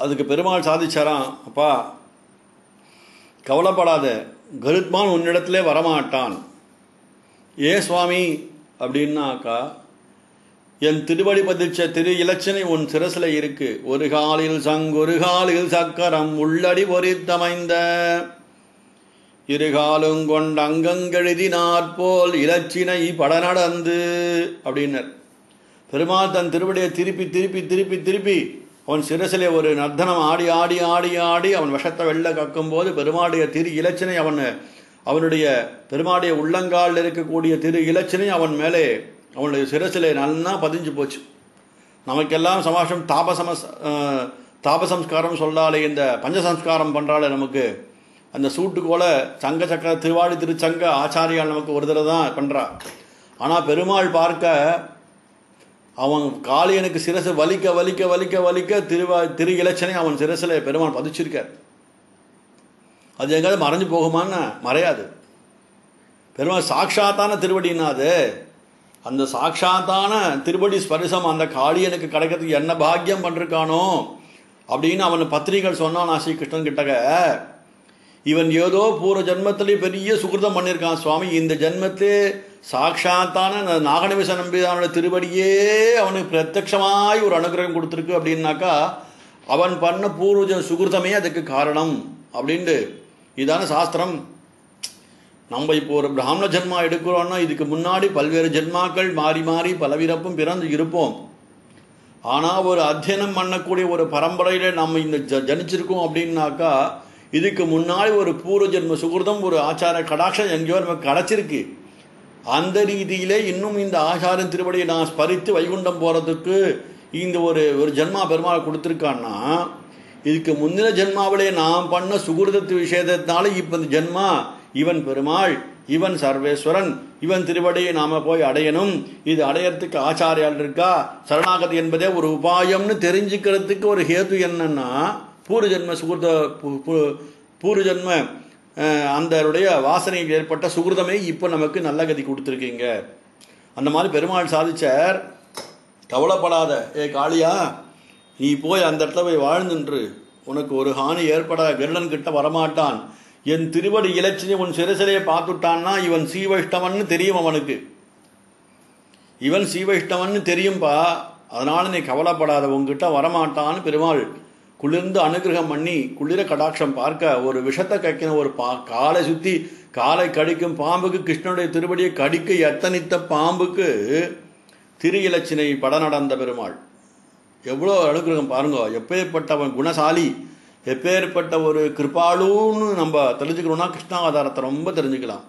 அதுக்கு பெருமாள் சாதிச்சாராம் அப்பா கவலைப்படாத கருத்மான் உன்னிடத்திலே வரமாட்டான் ஏ சுவாமி அப்படின்னாக்கா என் திருவடி பதிச்ச திரு இலச்சனை உன் சிரசில் இருக்கு ஒரு காலில் சங் ஒரு காலில் சக்கரம் உள்ளடி பொறித்தமைந்த இருகாலும் கொண்ட அங்கங்கெழுதினாற்போல் இலச்சினை படநடந்து அப்படின்னர் பெருமாள் தன் திருவடியை திருப்பி திருப்பி திருப்பி திருப்பி அவன் சிரசிலே ஒரு நர்த்தனம் ஆடி ஆடி ஆடி ஆடி அவன் விஷத்தை வெளில கக்கும்போது பெருமாளுடைய திரு இலச்சினை அவன் அவனுடைய பெருமாளுடைய உள்ளங்காலில் இருக்கக்கூடிய திரு இலச்சினை அவன் மேலே அவனுடைய சிரசிலே நல்லா பதிஞ்சு போச்சு நமக்கெல்லாம் சமாஷம் தாபசம அஹ், தாபசம்ஸ்காரம் சொல்லாலே இந்த பஞ்சசம்ஸ்காரம் பண்ணுறாலே நமக்கு அந்த சூட்டுக்கோல சங்க சக்கர திருவாடி திருச்சங்க ஆச்சாரியால் நமக்கு ஒரு தடவை தான் பண்ணுறா ஆனால் பெருமாள் பார்க்க அவன் காளியனுக்கு சிரசு வலிக்க வலிக்க வலிக்க வலிக்க திருவா திரு இலச்சனை அவன் சிரசில் பெருமாள் பதிச்சிருக்கார் அது எங்கேயாவது மறைஞ்சு போகுமான்னு மறையாது பெருமாள் சாட்சாத்தான திருவடின்னா அது அந்த சாட்சாத்தான திருவடி ஸ்பரிசம் அந்த காளியனுக்கு கிடைக்கிறதுக்கு என்ன பாக்கியம் பண்ணிருக்கானோ அப்படின்னு அவன் பத்திரிகள் சொன்னான் ஸ்ரீ கிருஷ்ணன் கிட்டக இவன் ஏதோ பூர்வ ஜென்மத்திலே பெரிய சுகிருதம் பண்ணியிருக்கான் சுவாமி இந்த ஜென்மத்திலே சாட்சாத்தான அந்த நாகநவிச நம்பிதானோட திருவடியே அவனுக்கு பிரத்யட்சமாய் ஒரு அனுகிரகம் கொடுத்துருக்கு அப்படின்னாக்கா அவன் பண்ண பூர்வ ஜென்ம சுகிருதமே அதுக்கு காரணம் அப்படின்ட்டு இதான சாஸ்திரம் நம்ம இப்போ ஒரு பிராமண ஜென்மா எடுக்கிறோம்னா இதுக்கு முன்னாடி பல்வேறு ஜென்மாக்கள் மாறி மாறி பலவிரப்பும் பிறந்து இருப்போம் ஆனால் ஒரு அத்தியனம் பண்ணக்கூடிய ஒரு பரம்பரையில் நம்ம இந்த ஜ ஜனிச்சிருக்கோம் அப்படின்னாக்கா இதுக்கு முன்னாடி ஒரு பூர்வ ஜென்ம சுகிருதம் ஒரு ஆச்சார கடாட்சம் எங்கேயோ நமக்கு கிடச்சிருக்கு அந்த ரீதியிலே இன்னும் இந்த ஆச்சாரன் திருவடியை நான் ஸ்பரித்து வைகுண்டம் போகிறதுக்கு இந்த ஒரு ஒரு ஜென்மா பெருமாள் கொடுத்துருக்கான்னா இதுக்கு முந்தின ஜென்மாவிலே நாம் பண்ண சுகிருதத்து விஷயத்தினால இப்போ இந்த ஜென்மா இவன் பெருமாள் இவன் சர்வேஸ்வரன் இவன் திருவடியை நாம போய் அடையணும் இது அடையறதுக்கு ஆச்சாரியால் இருக்கா சரணாகதி என்பதே ஒரு உபாயம்னு தெரிஞ்சுக்கிறதுக்கு ஒரு ஹேது என்னன்னா பூர்வ ஜென்ம சுகிருத பூ- பூ- பூர்வ ஜென்ம அஹ், அந்தருடைய வாசனையில் ஏற்பட்ட சுகிருதமே இப்போ நமக்கு நல்ல கதி கொடுத்துருக்கீங்க அந்த மாதிரி பெருமாள் சாதிச்சார் கவலைப்படாத ஏ காளியா நீ போய் அந்த இடத்துல போய் வாழ்ந்துன்று உனக்கு ஒரு ஹானி ஏற்பட கருடன் கிட்ட வரமாட்டான் என் திருவடி இலச்சினை உன் சிறுசிலையை பார்த்துட்டான்னா இவன் சீவைஷ்டவன்னு தெரியும் அவனுக்கு இவன் சீவைஷ்டவன்னு தெரியும்பா அதனால நீ கவலைப்படாத உன்கிட்ட வரமாட்டான்னு பெருமாள் குளிர்ந்து அனுகிரகம் பண்ணி குளிர கடாட்சம் பார்க்க ஒரு விஷத்தை கக்கின ஒரு பா காலை சுத்தி காலை கடிக்கும் பாம்புக்கு கிருஷ்ணனுடைய திருவடியை கடிக்க எத்தனித்த பாம்புக்கு திரு இலச்சினை பட நடந்த பெருமாள் எவ்வளோ அனுகிரகம் பாருங்க எப்பேற்பட்டவன் குணசாலி எப்பேற்பட்ட ஒரு கிருபாளுன்னு நம்ம தெரிஞ்சுக்கணும்னா கிருஷ்ணாவதாரத்தை ரொம்ப தெரிஞ்சுக்கலாம்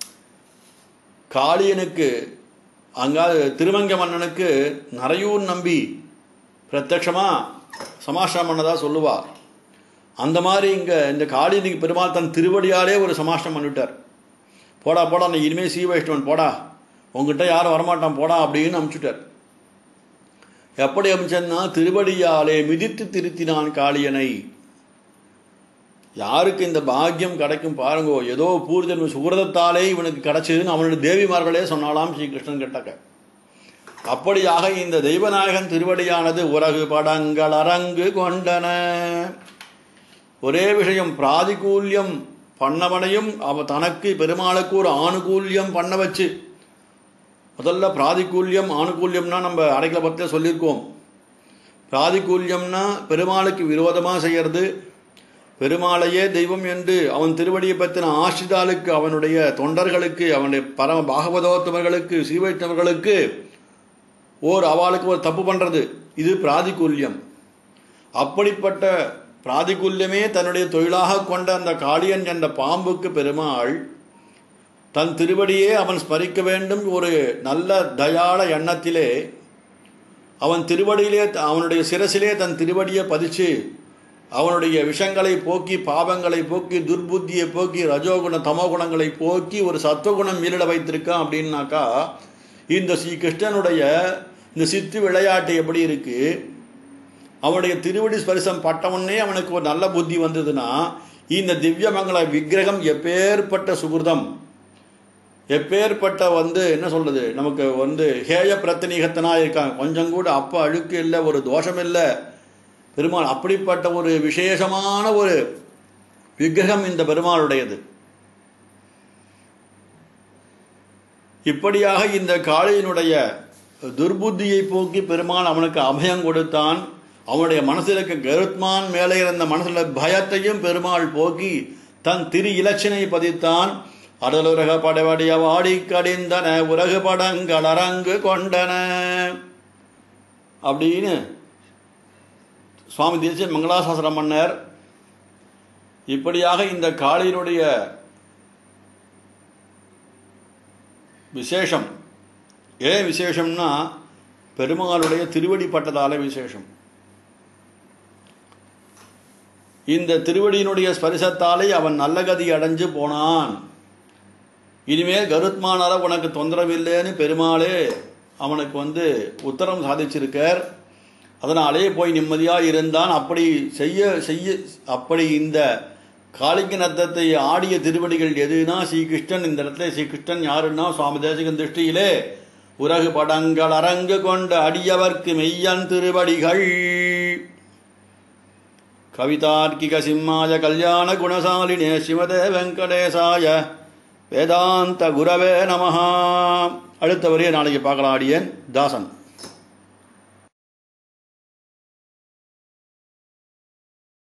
காளியனுக்கு அங்காது திருமங்க மன்னனுக்கு நரையூர் நம்பி பிரத்யக்ஷமா சமாஷ்டம் பண்ணதா சொல்லுவார் அந்த மாதிரி இங்கே இந்த காளியனுக்கு பெருமாள் தன் திருவடியாலே ஒரு சமாஷ்டம் பண்ணிவிட்டார் போடா போடா நீ இனிமேல் சீ வைஷ்ணவன் போடா உங்ககிட்ட யாரும் வரமாட்டான் போடா அப்படின்னு அமுச்சுட்டார் எப்படி அமைச்சன்னா திருவடியாலே மிதித்து திருத்தினான் காளியனை யாருக்கு இந்த பாக்கியம் கிடைக்கும் பாருங்கோ ஏதோ பூர்ஜன்ம சுகிரதத்தாலே இவனுக்கு கிடைச்சதுன்னு அவனுடைய தேவிமார்களே சொன்னாலாம் ஸ்ரீகிருஷ்ணன் கிட்டக்க அப்படியாக இந்த தெய்வநாயகன் திருவடியானது உலகு படங்கள் அரங்கு கொண்டன ஒரே விஷயம் பிராதிகூல்யம் பண்ணவனையும் அவ தனக்கு பெருமாளுக்கு ஒரு ஆணுகூல்யம் பண்ண வச்சு முதல்ல பிராதிகூல்யம் ஆணுகூல்யம்னா நம்ம அடைக்கல பற்றிய சொல்லியிருக்கோம் பிராதிகூல்யம்னா பெருமாளுக்கு விரோதமாக செய்யறது பெருமாளையே தெய்வம் என்று அவன் திருவடியை பற்றின ஆசிதாளுக்கு அவனுடைய தொண்டர்களுக்கு அவனுடைய பரம பாகவதோத்தவர்களுக்கு சீவைத்தவர்களுக்கு ஓர் அவளுக்கு ஒரு தப்பு பண்ணுறது இது பிராதிகூல்யம் அப்படிப்பட்ட பிராதிகூல்யமே தன்னுடைய தொழிலாக கொண்ட அந்த காளியன் என்ற பாம்புக்கு பெருமாள் தன் திருவடியே அவன் ஸ்மரிக்க வேண்டும் ஒரு நல்ல தயாள எண்ணத்திலே அவன் திருவடியிலே அவனுடைய சிரசிலே தன் திருவடியை பதிச்சு அவனுடைய விஷங்களை போக்கி பாவங்களை போக்கி துர்புத்தியை போக்கி ரஜோகுண தமோகுணங்களை போக்கி ஒரு சத்துவகுணம் மீறிட வைத்திருக்கான் அப்படின்னாக்கா இந்த ஸ்ரீ கிருஷ்ணனுடைய இந்த சித்து விளையாட்டு எப்படி இருக்கு அவனுடைய திருவடி ஸ்பரிசம் பட்டவனே அவனுக்கு ஒரு நல்ல புத்தி வந்ததுன்னா இந்த திவ்யமங்கல விக்கிரகம் எப்பேற்பட்ட சுகிருதம் எப்பேற்பட்ட வந்து என்ன சொல்றது நமக்கு வந்து ஹேய பிரத்தனீகத்தனா இருக்காங்க கொஞ்சம் கூட அப்ப அழுக்கு இல்லை ஒரு தோஷம் இல்லை பெருமாள் அப்படிப்பட்ட ஒரு விசேஷமான ஒரு விக்கிரகம் இந்த பெருமாளுடையது இப்படியாக இந்த காளையினுடைய துர்புத்தியை போக்கி பெருமாள் அவனுக்கு அபயம் கொடுத்தான் அவனுடைய மனசில் இருக்க கருத்மான் மேலே இருந்த மனசில் பயத்தையும் பெருமாள் போக்கி தன் திரு இலச்சினை பதித்தான் அடலுரக படவடிய வாடி கடிந்தன உலகு படங்கள் அரங்கு கொண்டன அப்படின்னு சுவாமி தேசிய மங்களாசாசனம் மன்னர் இப்படியாக இந்த காளியினுடைய விசேஷம் ஏன் விசேஷம்னா பெருமாளுடைய திருவடி பட்டதால விசேஷம் இந்த திருவடியினுடைய ஸ்பரிசத்தாலே அவன் நல்ல கதி அடைஞ்சு போனான் இனிமேல் கருத்மானால உனக்கு தொந்தரவில்லைன்னு பெருமாளே அவனுக்கு வந்து உத்தரம் சாதிச்சிருக்கார் அதனாலே போய் நிம்மதியாக இருந்தான் அப்படி செய்ய செய்ய அப்படி இந்த காளிங்க நத்தத்தை ஆடிய திருவடிகள் எதுனா ஸ்ரீகிருஷ்ணன் இந்த இடத்துல ஸ்ரீகிருஷ்ணன் யாருன்னா சுவாமி தேசிகன் திருஷ்டியிலே உலகு படங்கள் அரங்கு கொண்ட அடியவர்க்கு மெய்யன் திருவடிகள் கவிதார்க்கிக சிம்மாய கல்யாண குணசாலினே சிவதே வெங்கடேசாய வேதாந்த குரவே நமஹா அடுத்த வரையை நாளைக்கு பார்க்கலாம் ஆடியன் தாசன்